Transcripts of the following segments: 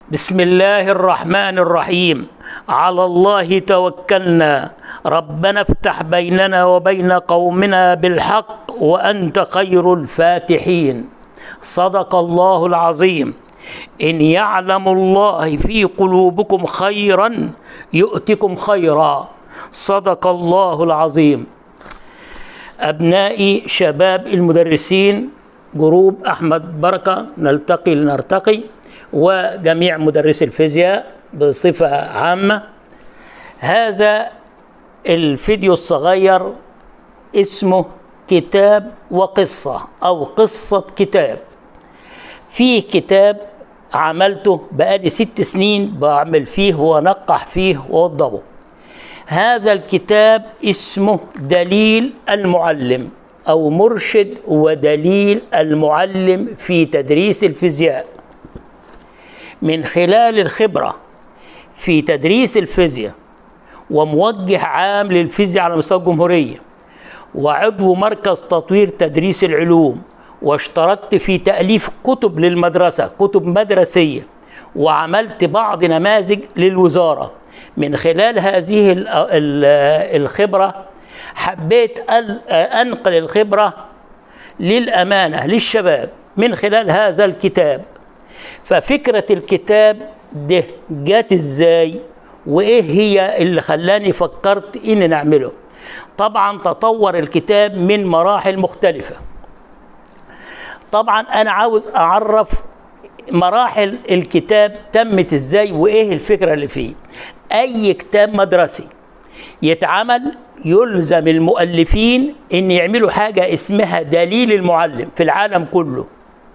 بسم الله الرحمن الرحيم على الله توكلنا ربنا افتح بيننا وبين قومنا بالحق وانت خير الفاتحين صدق الله العظيم ان يعلم الله في قلوبكم خيرا يؤتكم خيرا صدق الله العظيم ابنائي شباب المدرسين جروب احمد بركه نلتقي لنرتقي وجميع مدرسي الفيزياء بصفه عامه هذا الفيديو الصغير اسمه كتاب وقصه او قصه كتاب فيه كتاب عملته بقالي ست سنين بعمل فيه وانقح فيه واوضبه هذا الكتاب اسمه دليل المعلم او مرشد ودليل المعلم في تدريس الفيزياء من خلال الخبره في تدريس الفيزياء وموجه عام للفيزياء على مستوى الجمهوريه وعضو مركز تطوير تدريس العلوم واشتركت في تاليف كتب للمدرسه كتب مدرسيه وعملت بعض نماذج للوزاره من خلال هذه ال ال الخبره حبيت انقل الخبره للامانه للشباب من خلال هذا الكتاب ففكره الكتاب ده جات ازاي وايه هي اللي خلاني فكرت ان نعمله طبعا تطور الكتاب من مراحل مختلفه طبعا انا عاوز اعرف مراحل الكتاب تمت ازاي وايه الفكره اللي فيه اي كتاب مدرسي يتعمل يلزم المؤلفين ان يعملوا حاجه اسمها دليل المعلم في العالم كله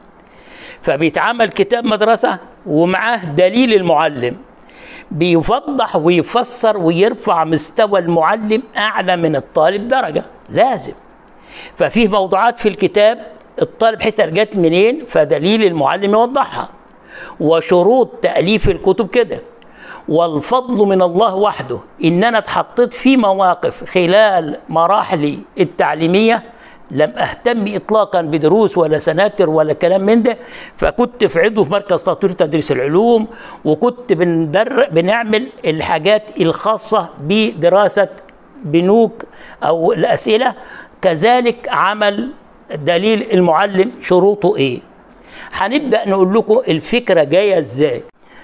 فبيتعمل كتاب مدرسه ومعاه دليل المعلم بيوضح ويفسر ويرفع مستوى المعلم اعلى من الطالب درجه لازم ففيه موضوعات في الكتاب الطالب حسن جت منين فدليل المعلم يوضحها وشروط تاليف الكتب كده والفضل من الله وحده ان انا اتحطيت في مواقف خلال مراحلي التعليميه لم اهتم اطلاقا بدروس ولا سناتر ولا كلام من ده فكنت في عضو في مركز تطوير تدريس العلوم وكنت بندر بنعمل الحاجات الخاصه بدراسه بنوك او الاسئله كذلك عمل دليل المعلم شروطه ايه هنبدا نقول لكم الفكره جايه ازاي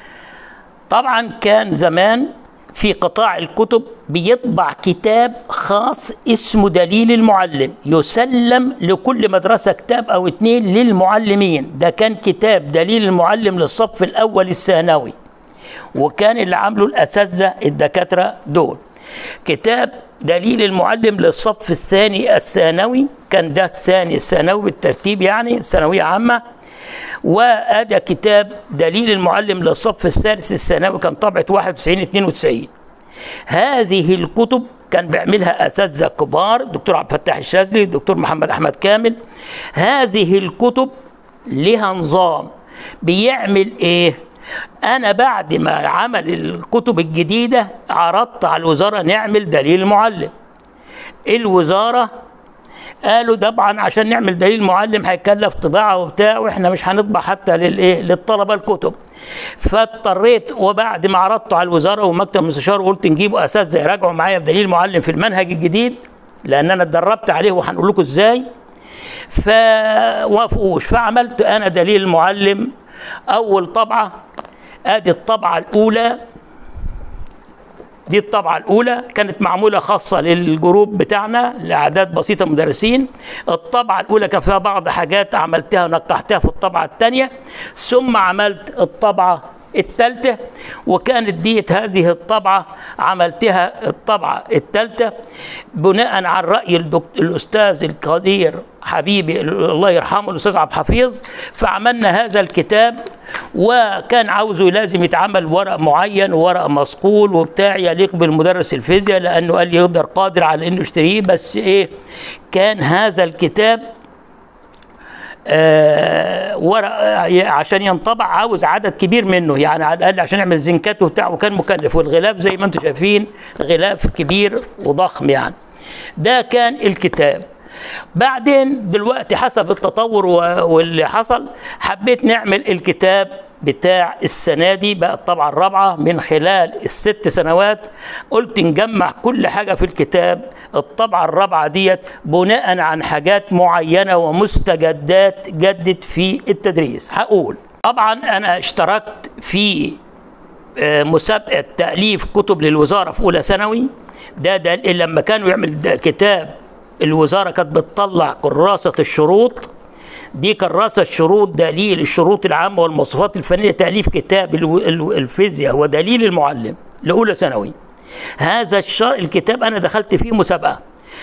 طبعا كان زمان في قطاع الكتب بيطبع كتاب خاص اسمه دليل المعلم يسلم لكل مدرسة كتاب أو اتنين للمعلمين ده كان كتاب دليل المعلم للصف الأول الثانوي وكان اللي عامله الأساتذة الدكاترة دول كتاب دليل المعلم للصف الثاني الثانوي كان ده الثاني الثانوي بالترتيب يعني ثانوية عامة وادى كتاب دليل المعلم للصف الثالث الثانوي كان طبعة 91 92 هذه الكتب كان بيعملها اساتذه كبار دكتور عبد الفتاح الشاذلي دكتور محمد احمد كامل هذه الكتب لها نظام بيعمل ايه انا بعد ما عمل الكتب الجديده عرضت على الوزاره نعمل دليل المعلم الوزاره قالوا طبعا عشان نعمل دليل معلم هيكلف طباعه وبتاع واحنا مش هنطبع حتى للايه للطلبه الكتب فاضطريت وبعد ما عرضته على الوزاره ومكتب المستشار وقلت نجيبوا اساتذه يراجعوا معايا بدليل معلم في المنهج الجديد لان انا اتدربت عليه وهنقول لكم ازاي فوافقوش فعملت انا دليل المعلم اول طبعه ادي الطبعه الاولى دي الطبعة الأولى كانت معمولة خاصة للجروب بتاعنا لأعداد بسيطة مدرسين الطبعة الأولى كان فيها بعض حاجات عملتها ونقحتها في الطبعة الثانية ثم عملت الطبعة الثالثة وكانت ديت هذه الطبعة عملتها الطبعة الثالثة بناء على رأي الأستاذ القدير حبيبي الله يرحمه الأستاذ عبد الحفيظ فعملنا هذا الكتاب وكان عاوزه لازم يتعمل ورق معين وورق مصقول وبتاع يليق بالمدرس الفيزياء لأنه قال لي يقدر قادر على إنه يشتريه بس إيه كان هذا الكتاب آه ورق آه عشان ينطبع عاوز عدد كبير منه يعني على الاقل عشان يعمل زنكات وبتاع وكان مكلف والغلاف زي ما انتم شايفين غلاف كبير وضخم يعني ده كان الكتاب بعدين دلوقتي حسب التطور واللي حصل حبيت نعمل الكتاب بتاع السنة دي بقى الطبعة الرابعة من خلال الست سنوات قلت نجمع كل حاجة في الكتاب الطبعة الرابعة ديت بناء عن حاجات معينة ومستجدات جدت في التدريس هقول طبعا أنا اشتركت في آه، مسابقة تأليف كتب للوزارة في أولى ثانوي ده, ده لما كانوا يعمل ده كتاب الوزارة كانت بتطلع كراسة الشروط دي كراسة الشروط دليل الشروط العامة والمواصفات الفنية تأليف كتاب الو- الو- الفيزياء ودليل المعلم لأولى ثانوي هذا الش- الكتاب أنا دخلت فيه مسابقة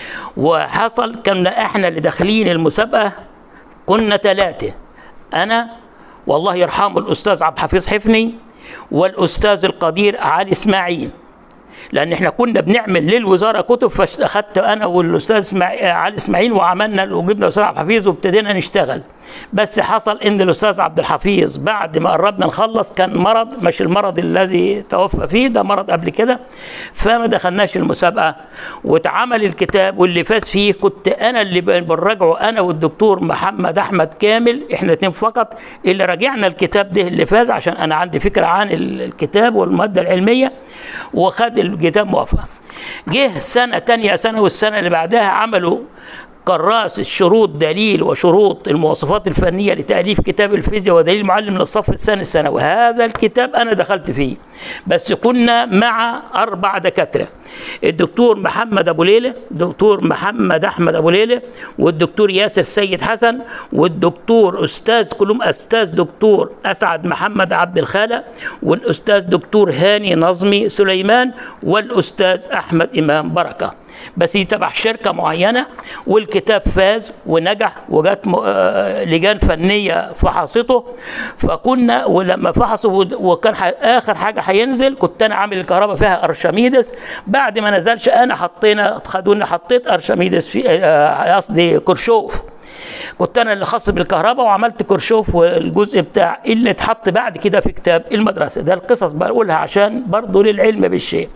وحصل كنا احنا اللي داخلين المسابقة كنا ثلاثة أنا والله يرحمه الأستاذ عبد الحفيظ حفني والأستاذ القدير علي إسماعيل لان احنا كنا بنعمل للوزاره كتب فاخدت انا والاستاذ إسماعيل- علي اسماعيل وعملنا وجبنا الاستاذ عبد الحفيظ وابتدينا نشتغل بس حصل ان الاستاذ عبد الحفيظ بعد ما قربنا نخلص كان مرض مش المرض الذي توفى فيه ده مرض قبل كده فما دخلناش المسابقه واتعمل الكتاب واللي فاز فيه كنت انا اللي بنراجعه انا والدكتور محمد احمد كامل احنا اتنين فقط اللي راجعنا الكتاب ده اللي فاز عشان انا عندي فكره عن ال- الكتاب والماده العلميه وخد الكتاب موافقه جه سنه تانية سنه والسنه اللي بعدها عملوا كراس الشروط دليل وشروط المواصفات الفنية لتأليف كتاب الفيزياء ودليل معلم للصف الثاني الثانوي هذا الكتاب أنا دخلت فيه بس كنا مع أربع دكاترة الدكتور محمد أبو ليلة الدكتور محمد أحمد أبو ليلة والدكتور ياسر سيد حسن والدكتور أستاذ كلهم أستاذ دكتور أسعد محمد عبد الخالق والأستاذ دكتور هاني نظمي سليمان والأستاذ أحمد إمام بركة بس دي تبع شركه معينه والكتاب فاز ونجح وجات م- آه، لجان فنيه فحصته فكنا ولما فحصوا وكان ح- اخر حاجه هينزل كنت انا عامل الكهرباء فيها ارشميدس بعد ما نزلش انا حطينا خدونا حطيت ارشميدس في آه، قصدي كرشوف كنت انا اللي خاص بالكهرباء وعملت كرشوف والجزء بتاع اللي اتحط بعد كده في كتاب المدرسه ده القصص بقولها عشان برضه للعلم بالشيء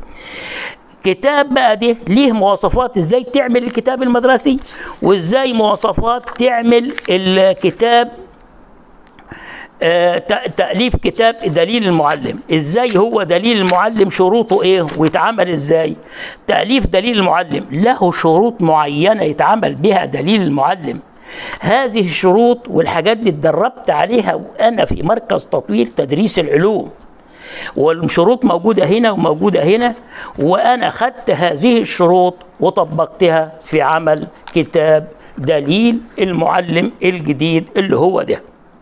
كتاب بقى ده ليه مواصفات ازاي تعمل الكتاب المدرسي وازاي مواصفات تعمل الكتاب آه، ت- تأليف كتاب دليل المعلم ازاي هو دليل المعلم شروطه ايه ويتعمل ازاي تأليف دليل المعلم له شروط معينة يتعمل بها دليل المعلم هذه الشروط والحاجات دي اتدربت عليها وانا في مركز تطوير تدريس العلوم والشروط موجودة هنا وموجودة هنا وأنا خدت هذه الشروط وطبقتها في عمل كتاب دليل المعلم الجديد اللي هو ده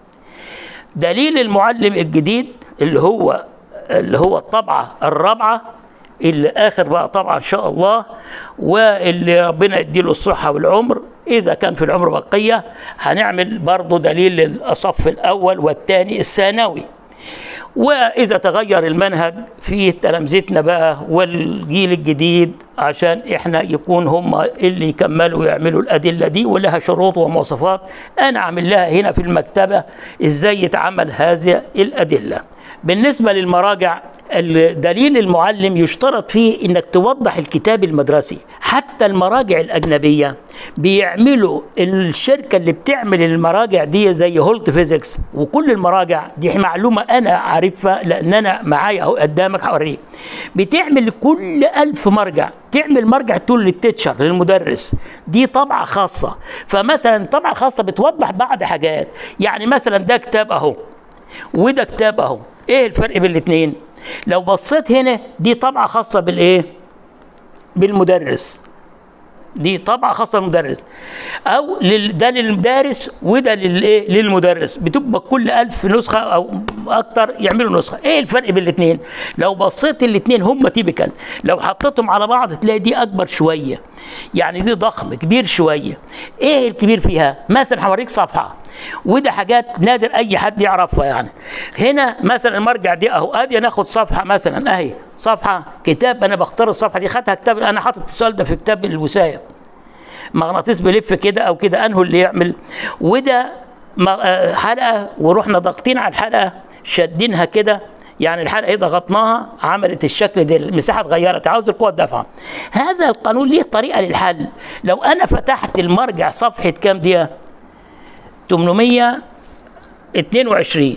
دليل المعلم الجديد اللي هو اللي هو الطبعة الرابعة اللي آخر بقى طبعا إن شاء الله واللي ربنا يديله الصحة والعمر إذا كان في العمر بقية هنعمل برضه دليل للصف الأول والثاني الثانوي واذا تغير المنهج في تلامذتنا بقى والجيل الجديد عشان احنا يكون هم اللي يكملوا ويعملوا الادله دي ولها شروط ومواصفات انا اعمل لها هنا في المكتبه ازاي يتعمل هذه الادله بالنسبه للمراجع الدليل المعلم يشترط فيه انك توضح الكتاب المدرسي حتى المراجع الاجنبيه بيعملوا الشركه اللي بتعمل المراجع دي زي هولت فيزيكس وكل المراجع دي معلومه انا عارفها لان انا معايا اهو قدامك هوريك بتعمل كل ألف مرجع تعمل مرجع تول للتيتشر للمدرس دي طبعه خاصه فمثلا طبعه خاصه بتوضح بعض حاجات يعني مثلا ده كتاب اهو وده كتاب اهو ايه الفرق بين الاثنين لو بصيت هنا دي طبعه خاصه بالايه بالمدرس دي طبعه خاصه بالمدرس او لل... ده للمدارس وده للايه للمدرس بتبقى كل ألف نسخه او اكتر يعملوا نسخه ايه الفرق بين الاثنين لو بصيت الاثنين هم تيبيكال لو حطيتهم على بعض تلاقي دي اكبر شويه يعني دي ضخم كبير شويه ايه الكبير فيها مثلا هوريك صفحه وده حاجات نادر اي حد يعرفها يعني هنا مثلا المرجع دي اهو ادي ناخد صفحه مثلا اهي صفحه كتاب انا بختار الصفحه دي خدها كتاب انا حاطط السؤال ده في كتاب الوسايه مغناطيس بيلف كده او كده انه اللي يعمل وده م- آه، حلقه ورحنا ضاغطين على الحلقه شادينها كده يعني الحلقه ايه ضغطناها عملت الشكل ده المساحه اتغيرت عاوز القوه الدافعه هذا القانون ليه طريقه للحل لو انا فتحت المرجع صفحه كام دي 822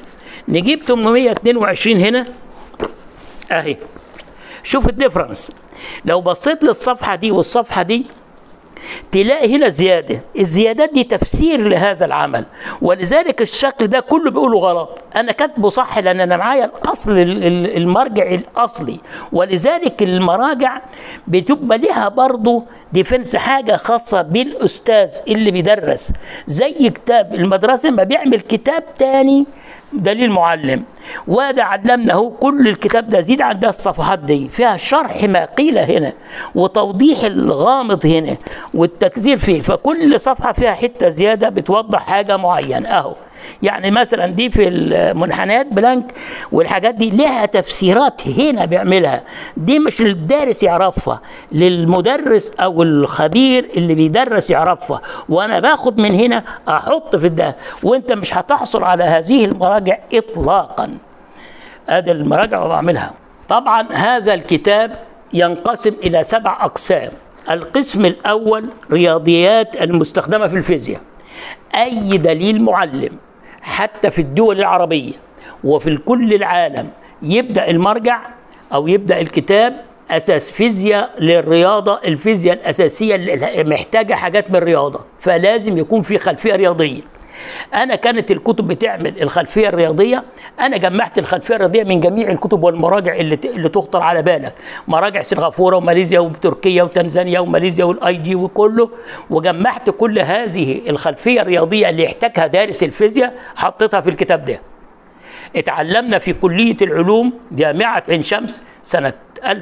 نجيب 822 هنا اهي شوف الديفرنس لو بصيت للصفحه دي والصفحه دي تلاقي هنا زياده الزيادات دي تفسير لهذا العمل ولذلك الشكل ده كله بيقوله غلط انا كاتبه صح لان انا معايا الاصل ال- ال- المرجع الاصلي ولذلك المراجع بتبقى لها برضه ديفنس حاجه خاصه بالاستاذ اللي بيدرس زي كتاب المدرسه ما بيعمل كتاب تاني دليل معلم وده علمنا اهو كل الكتاب ده زيد عن ده الصفحات دي فيها شرح ما قيل هنا وتوضيح الغامض هنا والتكذير فيه فكل صفحه فيها حته زياده بتوضح حاجه معينه اهو يعني مثلا دي في المنحنيات بلانك والحاجات دي لها تفسيرات هنا بيعملها دي مش الدارس يعرفها للمدرس او الخبير اللي بيدرس يعرفها وانا باخد من هنا احط في ده وانت مش هتحصل على هذه المراجع اطلاقا ادي المراجع وبعملها طبعا هذا الكتاب ينقسم الى سبع اقسام القسم الاول رياضيات المستخدمه في الفيزياء اي دليل معلم حتى في الدول العربيه وفي كل العالم يبدا المرجع او يبدا الكتاب اساس فيزياء للرياضه الفيزياء الاساسيه اللي محتاجه حاجات من الرياضه فلازم يكون في خلفيه رياضيه انا كانت الكتب بتعمل الخلفيه الرياضيه انا جمعت الخلفيه الرياضيه من جميع الكتب والمراجع اللي ت- اللي تخطر على بالك مراجع سنغافوره وماليزيا وتركيا وتنزانيا وماليزيا والاي جي وكله وجمعت كل هذه الخلفيه الرياضيه اللي يحتاجها دارس الفيزياء حطيتها في الكتاب ده اتعلمنا في كلية العلوم جامعة عين شمس سنة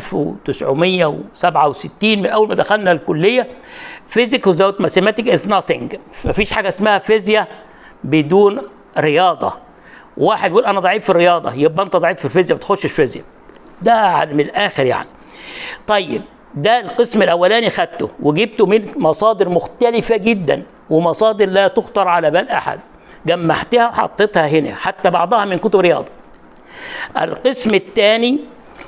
1967 من أول ما دخلنا الكلية فيزيك without mathematics is nothing مفيش حاجة اسمها فيزياء بدون رياضة واحد يقول أنا ضعيف في الرياضة يبقى أنت ضعيف في الفيزياء ما تخشش فيزياء ده من الآخر يعني طيب ده القسم الاولاني خدته وجبته من مصادر مختلفه جدا ومصادر لا تخطر على بال احد جمعتها وحطيتها هنا حتى بعضها من كتب رياضه القسم الثاني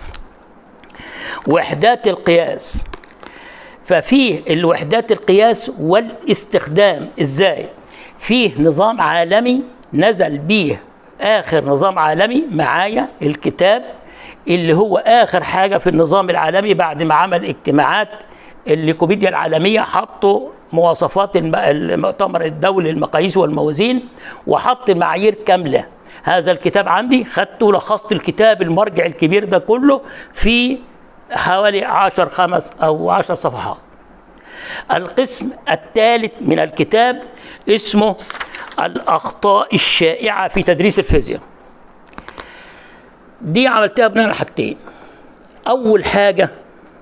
وحدات القياس ففيه الوحدات القياس والاستخدام ازاي فيه نظام عالمي نزل بيه اخر نظام عالمي معايا الكتاب اللي هو اخر حاجه في النظام العالمي بعد ما عمل اجتماعات الليكوبيديا العالميه حطوا مواصفات الم- المؤتمر الدولي للمقاييس والموازين وحط معايير كامله هذا الكتاب عندي خدته لخصت الكتاب المرجع الكبير ده كله في حوالي عشر خمس أو عشر صفحات القسم الثالث من الكتاب اسمه الأخطاء الشائعة في تدريس الفيزياء دي عملتها بناء على حاجتين أول حاجة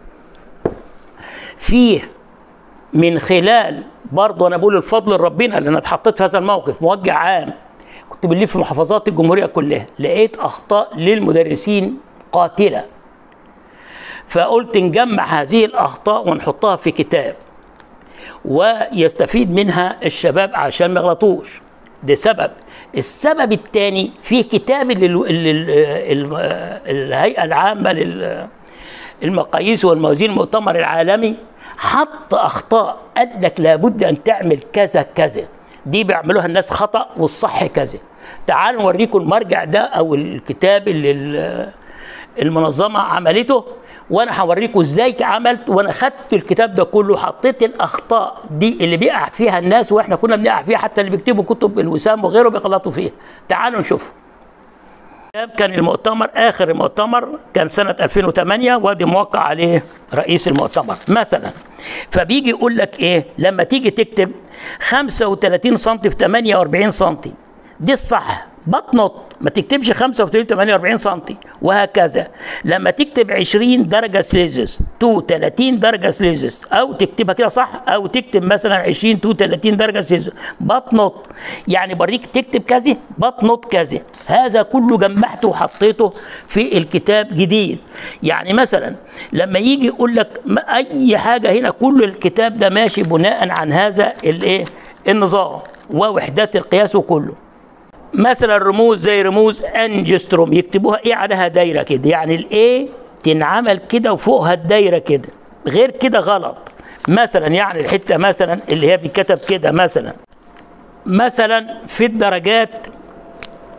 فيه من خلال برضه أنا بقول الفضل لربنا لأن أنا اتحطيت في هذا الموقف موجه عام كنت بلف في محافظات الجمهورية كلها لقيت أخطاء للمدرسين قاتلة فقلت نجمع هذه الأخطاء ونحطها في كتاب ويستفيد منها الشباب عشان ما يغلطوش ده سبب السبب الثاني فيه كتاب لل- لل- ال- الهيئة العامة للمقاييس والموازين المؤتمر العالمي حط أخطاء قال لك لابد أن تعمل كذا كذا دي بيعملوها الناس خطأ والصح كذا تعالوا نوريكم المرجع ده أو الكتاب اللي ال- المنظمة عملته وانا هوريكم ازاي عملت وانا خدت الكتاب ده كله وحطيت الاخطاء دي اللي بيقع فيها الناس واحنا كنا بنقع فيها حتى اللي بيكتبوا كتب الوسام وغيره بيغلطوا فيها تعالوا نشوف كان المؤتمر اخر المؤتمر كان سنه 2008 وادي موقع عليه رئيس المؤتمر مثلا فبيجي يقول لك ايه لما تيجي تكتب 35 سم في 48 سم دي الصح بطنط ما تكتبش 35 48 سم وهكذا لما تكتب 20 درجه سليزيوس تو 30 درجه سليزيوس او تكتبها كده صح او تكتب مثلا 20 تو 30 درجه سليزيوس بطنط يعني بريك تكتب كذا بطنط كذا هذا كله جمعته وحطيته في الكتاب جديد يعني مثلا لما يجي يقول لك ما- اي حاجه هنا كل الكتاب ده ماشي بناء عن هذا الايه النظام ووحدات القياس وكله مثلا رموز زي رموز انجستروم يكتبوها ايه عليها دايره كده يعني الايه تنعمل كده وفوقها الدايره كده غير كده غلط مثلا يعني الحته مثلا اللي هي بيتكتب كده مثلا مثلا في الدرجات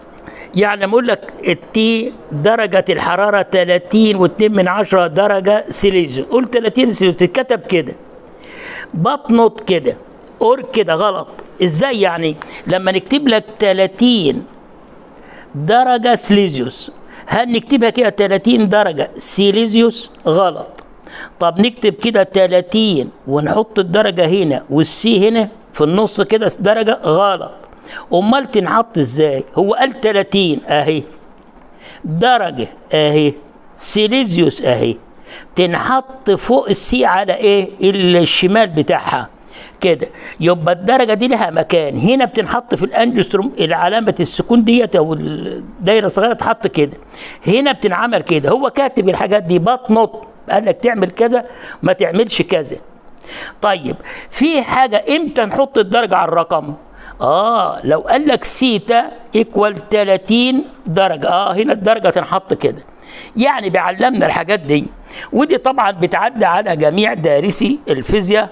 يعني لما اقول لك التي درجة الحرارة 30 و2 من 10 درجة سيليزيوس قول 30 سيليزيوس تتكتب كده بطنط كده اور كده غلط ازاي يعني لما نكتب لك 30 درجة سيليزيوس هل نكتبها كده 30 درجة سيليزيوس غلط طب نكتب كده 30 ونحط الدرجة هنا والسي هنا في النص كده درجة غلط امال تنحط ازاي هو قال 30 اهي درجة اهي سيليزيوس اهي تنحط فوق السي على ايه الشمال بتاعها كده يبقى الدرجه دي لها مكان هنا بتنحط في الانجستروم العلامه السكون ديت او الدايره الصغيره تحط كده هنا بتنعمل كده هو كاتب الحاجات دي بطنط قال لك تعمل كذا ما تعملش كذا طيب في حاجه امتى نحط الدرجه على الرقم اه لو قال لك سيتا ايكوال 30 درجه اه هنا الدرجه تنحط كده يعني بيعلمنا الحاجات دي ودي طبعا بتعدي على جميع دارسي الفيزياء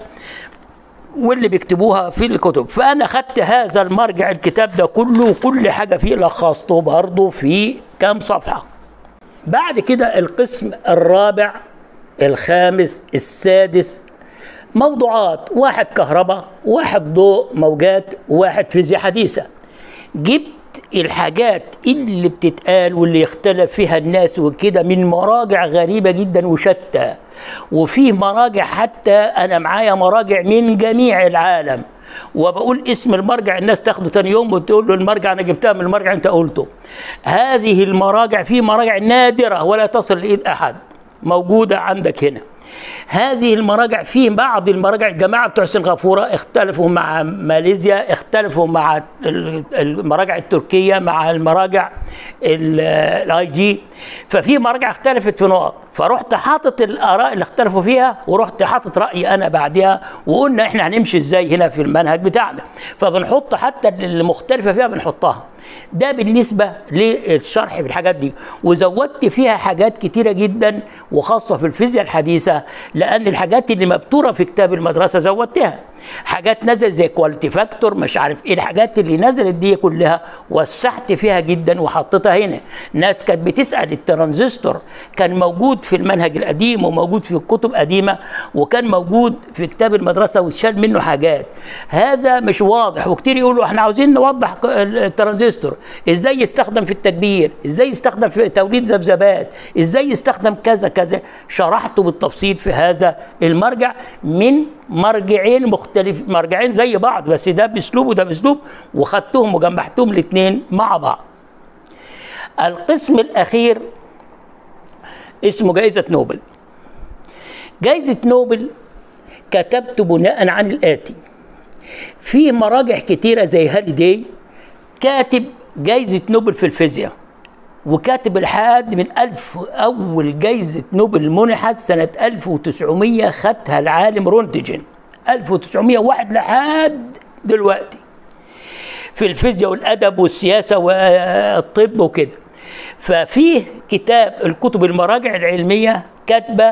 واللي بيكتبوها في الكتب فانا خدت هذا المرجع الكتاب ده كله وكل حاجه فيه لخصته برضه في كام صفحه بعد كده القسم الرابع الخامس السادس موضوعات واحد كهرباء واحد ضوء موجات واحد فيزياء حديثة جبت الحاجات اللي بتتقال واللي يختلف فيها الناس وكده من مراجع غريبة جدا وشتى وفيه مراجع حتى أنا معايا مراجع من جميع العالم وبقول اسم المرجع الناس تاخده تاني يوم وتقول له المرجع انا جبتها من المرجع انت قلته هذه المراجع في مراجع نادره ولا تصل لايد احد موجوده عندك هنا هذه المراجع في بعض المراجع الجماعه بتوع سنغافوره اختلفوا مع ماليزيا اختلفوا مع المراجع التركيه مع المراجع الاي جي ففي مراجع اختلفت في نقط فرحت حاطط الاراء اللي اختلفوا فيها ورحت حاطط رايي انا بعدها وقلنا احنا هنمشي ازاي هنا في المنهج بتاعنا فبنحط حتى المختلفه فيها بنحطها ده بالنسبه للشرح في الحاجات دي وزودت فيها حاجات كتيره جدا وخاصه في الفيزياء الحديثه لان الحاجات اللي مبتوره في كتاب المدرسه زودتها حاجات نزل زي كواليتي فاكتور مش عارف ايه الحاجات اللي نزلت دي كلها وسعت فيها جدا وحطيتها هنا ناس كانت بتسال الترانزستور كان موجود في المنهج القديم وموجود في كتب قديمه وكان موجود في كتاب المدرسه واتشال منه حاجات هذا مش واضح وكتير يقولوا احنا عاوزين نوضح الترانزستور ازاي يستخدم في التكبير ازاي يستخدم في توليد ذبذبات ازاي يستخدم كذا كذا شرحته بالتفصيل في هذا المرجع من مرجعين مختلف مرجعين زي بعض بس ده باسلوب وده باسلوب وخدتهم وجمعتهم الاثنين مع بعض القسم الاخير اسمه جائزه نوبل جائزه نوبل كتبت بناء عن الاتي في مراجع كتيره زي هاليداي كاتب جائزه نوبل في الفيزياء وكاتب لحد من ألف أول جايزة نوبل منحت سنة 1900 خدها العالم رونتجن 1901 لحد دلوقتي في الفيزياء والأدب والسياسة والطب وكده ففيه كتاب الكتب المراجع العلمية كاتبة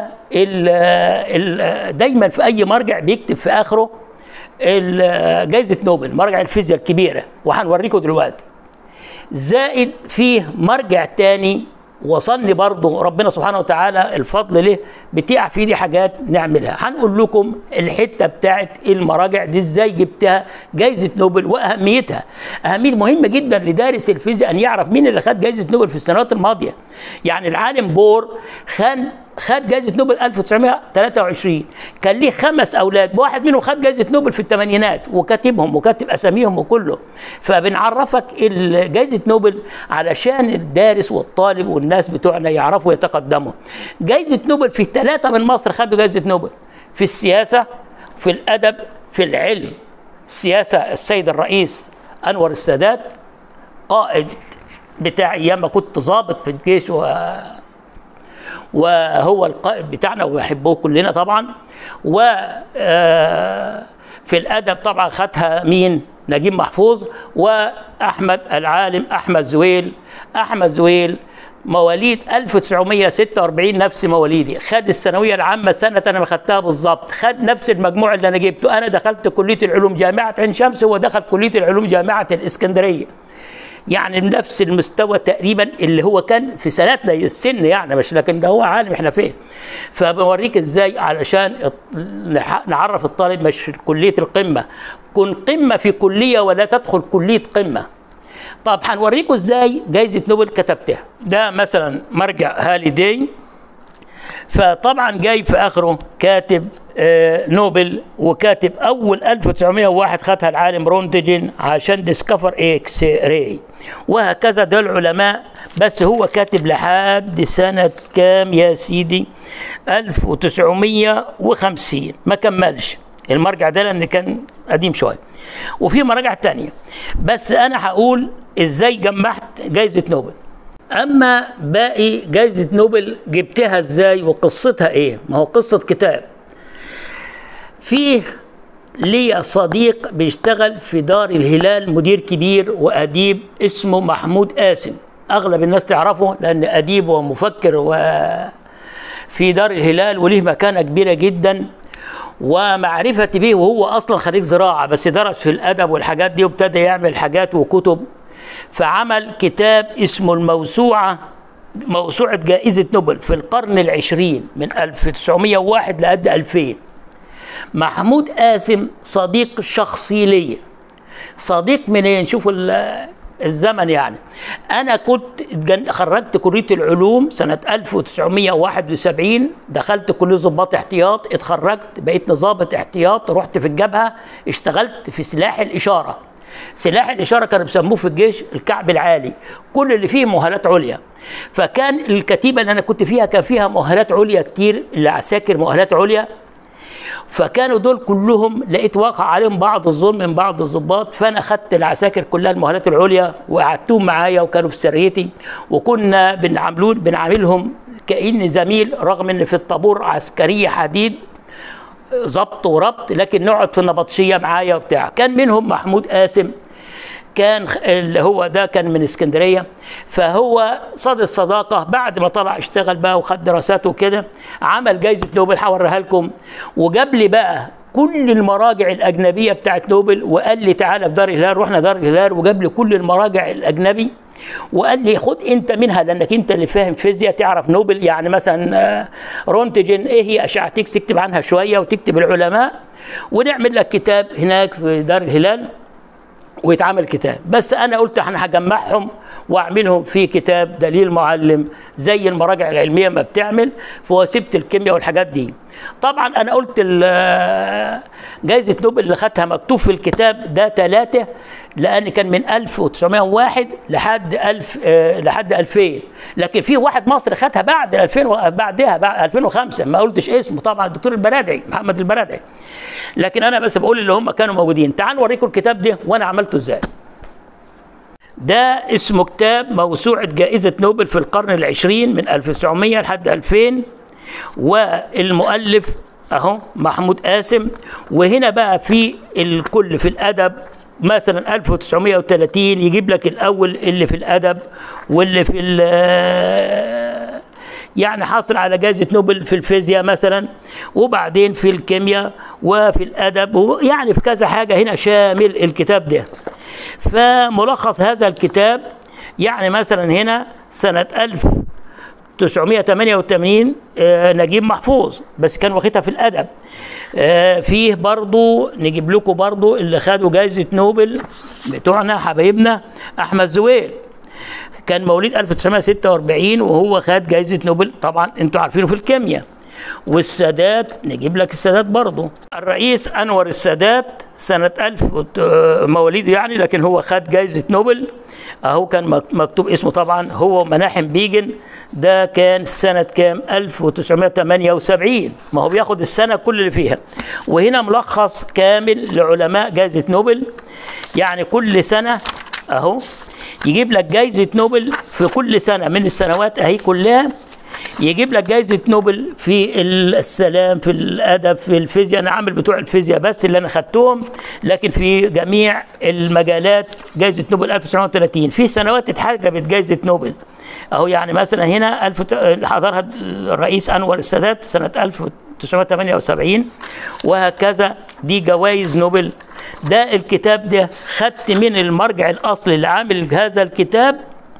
دايما في أي مرجع بيكتب في آخره جائزة نوبل مرجع الفيزياء الكبيرة وهنوريكم دلوقتي زائد فيه مرجع تاني وصلني برضه ربنا سبحانه وتعالى الفضل له بتاع في دي حاجات نعملها هنقول لكم الحته بتاعت المراجع دي ازاي جبتها جائزه نوبل واهميتها اهميه مهمه جدا لدارس الفيزياء ان يعرف مين اللي خد جائزه نوبل في السنوات الماضيه يعني العالم بور خد خد جائزة نوبل 1923 كان ليه خمس أولاد واحد منهم خد جائزة نوبل في الثمانينات وكاتبهم وكاتب أساميهم وكله فبنعرفك جائزة نوبل علشان الدارس والطالب والناس بتوعنا يعرفوا يتقدموا جائزة نوبل في ثلاثة من مصر خدوا جائزة نوبل في السياسة في الأدب في العلم السياسة السيد الرئيس أنور السادات قائد بتاع أيام ما كنت ضابط في الجيش و وهو القائد بتاعنا وبنحبه كلنا طبعا و في الادب طبعا خدها مين نجيب محفوظ واحمد العالم احمد زويل احمد زويل مواليد 1946 نفس مواليدي خد الثانويه العامه سنه انا ما خدتها بالظبط خد نفس المجموع اللي انا جبته انا دخلت كليه العلوم جامعه عين شمس هو دخل كليه العلوم جامعه الاسكندريه يعني نفس المستوى تقريبا اللي هو كان في سنتنا السن يعني مش لكن ده هو عالم احنا فين فبوريك ازاي علشان نعرف الطالب مش كليه القمه كن قمه في كليه ولا تدخل كليه قمه طب هنوريكم ازاي جايزه نوبل كتبتها ده مثلا مرجع هالي دي فطبعا جاي في اخره كاتب آه نوبل وكاتب اول 1901 خدها العالم رونتجن عشان ديسكفر اكس راي وهكذا ده العلماء بس هو كاتب لحد سنه كام يا سيدي 1950 ما كملش المرجع ده لان كان قديم شويه وفي مراجع تانية بس انا هقول ازاي جمعت جايزه نوبل اما باقي جايزه نوبل جبتها ازاي وقصتها ايه ما هو قصه كتاب فيه ليا صديق بيشتغل في دار الهلال مدير كبير واديب اسمه محمود قاسم اغلب الناس تعرفه لان اديب ومفكر وفي دار الهلال وليه مكانه كبيره جدا ومعرفتي به وهو اصلا خريج زراعه بس درس في الادب والحاجات دي وابتدى يعمل حاجات وكتب فعمل كتاب اسمه الموسوعه موسوعه جائزه نوبل في القرن العشرين من 1901 لقد 2000 محمود قاسم صديق شخصي لي صديق منين شوفوا الزمن يعني انا كنت خرجت كليه العلوم سنه 1971 دخلت كليه ضباط احتياط اتخرجت بقيت ضابط احتياط رحت في الجبهه اشتغلت في سلاح الاشاره سلاح الاشاره كانوا بيسموه في الجيش الكعب العالي كل اللي فيه مؤهلات عليا فكان الكتيبه اللي انا كنت فيها كان فيها مؤهلات عليا كتير العساكر مؤهلات عليا فكانوا دول كلهم لقيت واقع عليهم بعض الظلم من بعض الضباط فانا خدت العساكر كلها المؤهلات العليا وقعدتهم معايا وكانوا في سريتي وكنا بنعاملون بنعاملهم كاني زميل رغم ان في الطابور عسكريه حديد ضبط وربط لكن نقعد في النبطشيه معايا وبتاع كان منهم محمود قاسم كان اللي هو ده كان من اسكندريه فهو صاد الصداقه بعد ما طلع اشتغل بقى وخد دراساته كده عمل جايزه نوبل هوريها لكم وجاب لي بقى كل المراجع الاجنبيه بتاعت نوبل وقال لي تعالى في دار الهلال رحنا دار الهلال وجاب لي كل المراجع الاجنبي وقال لي خد انت منها لانك انت اللي فاهم فيزياء تعرف نوبل يعني مثلا رونتجن ايه هي اشعه تكس تكتب عنها شويه وتكتب العلماء ونعمل لك كتاب هناك في دار الهلال ويتعمل كتاب بس انا قلت احنا هجمعهم واعملهم في كتاب دليل معلم زي المراجع العلميه ما بتعمل فسبت الكيمياء والحاجات دي طبعا انا قلت جائزه نوبل اللي خدتها مكتوب في الكتاب ده ثلاثه لان كان من 1901 لحد 1000 آه لحد 2000 لكن في واحد مصري خدها بعد 2000 و... بعدها بعد 2005 ما قلتش اسمه طبعا الدكتور البرادعي محمد البرادعي لكن انا بس بقول اللي هم كانوا موجودين تعالوا اوريكم الكتاب ده وانا عملته ازاي ده اسمه كتاب موسوعة جائزة نوبل في القرن العشرين من 1900 لحد 2000 والمؤلف اهو محمود قاسم وهنا بقى في الكل في الادب مثلا 1930 يجيب لك الاول اللي في الادب واللي في يعني حاصل على جائزة نوبل في الفيزياء مثلا وبعدين في الكيمياء وفي الأدب يعني في كذا حاجة هنا شامل الكتاب ده فملخص هذا الكتاب يعني مثلا هنا سنة 1988 آه نجيب محفوظ بس كان واخدها في الأدب آه فيه برضو نجيب لكم برضو اللي خدوا جائزة نوبل بتوعنا حبايبنا أحمد زويل كان مواليد 1946 وهو خد جائزة نوبل طبعا انتوا عارفينه في الكيمياء والسادات نجيب لك السادات برضه الرئيس انور السادات سنه 1000 مواليد يعني لكن هو خد جائزه نوبل اهو كان مكتوب اسمه طبعا هو مناحم بيجن ده كان سنة كام 1978 ما هو بياخد السنة كل اللي فيها وهنا ملخص كامل لعلماء جائزة نوبل يعني كل سنة اهو يجيب لك جائزة نوبل في كل سنة من السنوات اهي كلها يجيب لك جائزة نوبل في السلام في الأدب في الفيزياء أنا عامل بتوع الفيزياء بس اللي أنا خدتهم لكن في جميع المجالات جائزة نوبل 1930 في سنوات اتحجبت جائزة نوبل أهو يعني مثلا هنا الف حضرها الرئيس أنور السادات سنة 1978 وهكذا دي جوائز نوبل ده الكتاب ده خدت من المرجع الاصلي اللي عامل هذا الكتاب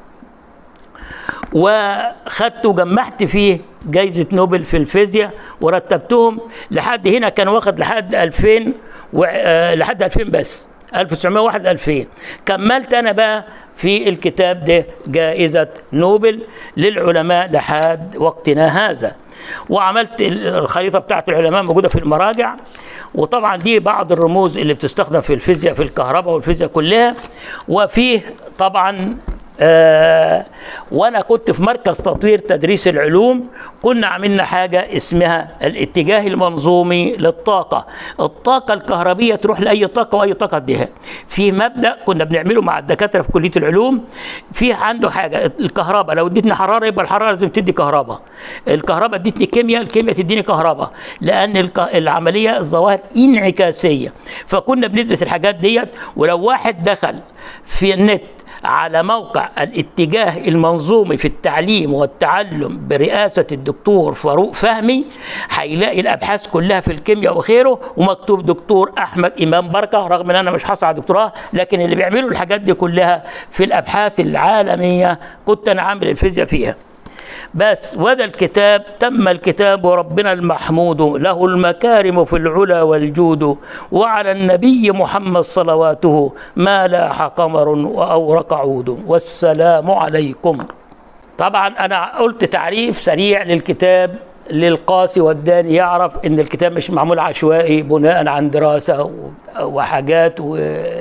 وخدت وجمعت فيه جايزة نوبل في الفيزياء ورتبتهم لحد هنا كان واخد لحد 2000 و... آه لحد 2000 بس 1901 2000 كملت انا بقى في الكتاب ده جائزة نوبل للعلماء لحد وقتنا هذا وعملت الخريطة بتاعت العلماء موجودة في المراجع وطبعا دي بعض الرموز اللي بتستخدم في الفيزياء في الكهرباء والفيزياء كلها وفيه طبعا آه وانا كنت في مركز تطوير تدريس العلوم كنا عملنا حاجه اسمها الاتجاه المنظومي للطاقه الطاقه الكهربيه تروح لاي طاقه واي طاقه تديها في مبدا كنا بنعمله مع الدكاتره في كليه العلوم في عنده حاجه الكهرباء لو اديتني حراره يبقى الحراره لازم تدي كهرباء الكهرباء ادتني كيمياء الكيمياء تديني كهرباء لان العمليه الظواهر انعكاسيه فكنا بندرس الحاجات ديت ولو واحد دخل في النت على موقع الاتجاه المنظومي في التعليم والتعلم برئاسة الدكتور فاروق فهمي هيلاقي الأبحاث كلها في الكيمياء وخيره ومكتوب دكتور أحمد إمام بركة رغم أن أنا مش حاصل على دكتوراه لكن اللي بيعملوا الحاجات دي كلها في الأبحاث العالمية كنت أنا عامل الفيزياء فيها بس وذا الكتاب تم الكتاب وربنا المحمود له المكارم في العلا والجود وعلى النبي محمد صلواته ما لاح قمر وأورق عود والسلام عليكم طبعا أنا قلت تعريف سريع للكتاب للقاسي والداني يعرف ان الكتاب مش معمول عشوائي بناء عن دراسه وحاجات و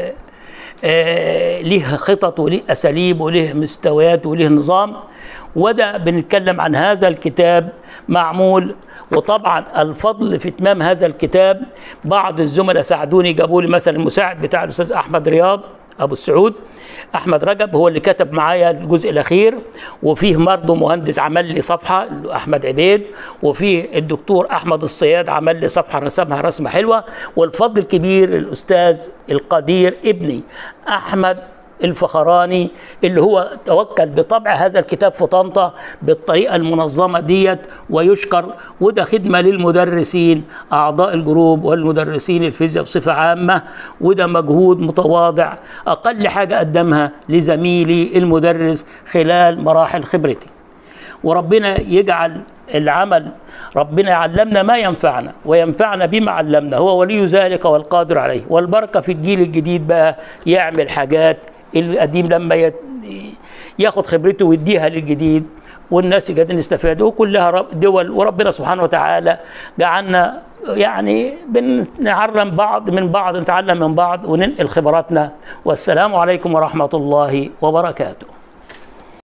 ليه خطط وليه اساليب وليه مستويات وليه نظام وده بنتكلم عن هذا الكتاب معمول وطبعا الفضل في اتمام هذا الكتاب بعض الزملاء ساعدوني جابوا لي مثلا المساعد بتاع الاستاذ احمد رياض ابو السعود احمد رجب هو اللي كتب معايا الجزء الاخير وفيه برضه مهندس عمل لي صفحه احمد عبيد وفيه الدكتور احمد الصياد عمل لي صفحه رسمها رسمه حلوه والفضل الكبير للاستاذ القدير ابني احمد الفخراني اللي هو توكل بطبع هذا الكتاب في طنطا بالطريقة المنظمة ديت ويشكر وده خدمة للمدرسين أعضاء الجروب والمدرسين الفيزياء بصفة عامة وده مجهود متواضع أقل حاجة قدمها لزميلي المدرس خلال مراحل خبرتي وربنا يجعل العمل ربنا يعلمنا ما ينفعنا وينفعنا بما علمنا هو ولي ذلك والقادر عليه والبركة في الجيل الجديد بقى يعمل حاجات القديم لما ياخد خبرته ويديها للجديد والناس قاعدين يستفادوا كلها دول وربنا سبحانه وتعالى جعلنا يعني بنعلم بعض من بعض نتعلم من بعض وننقل خبراتنا والسلام عليكم ورحمة الله وبركاته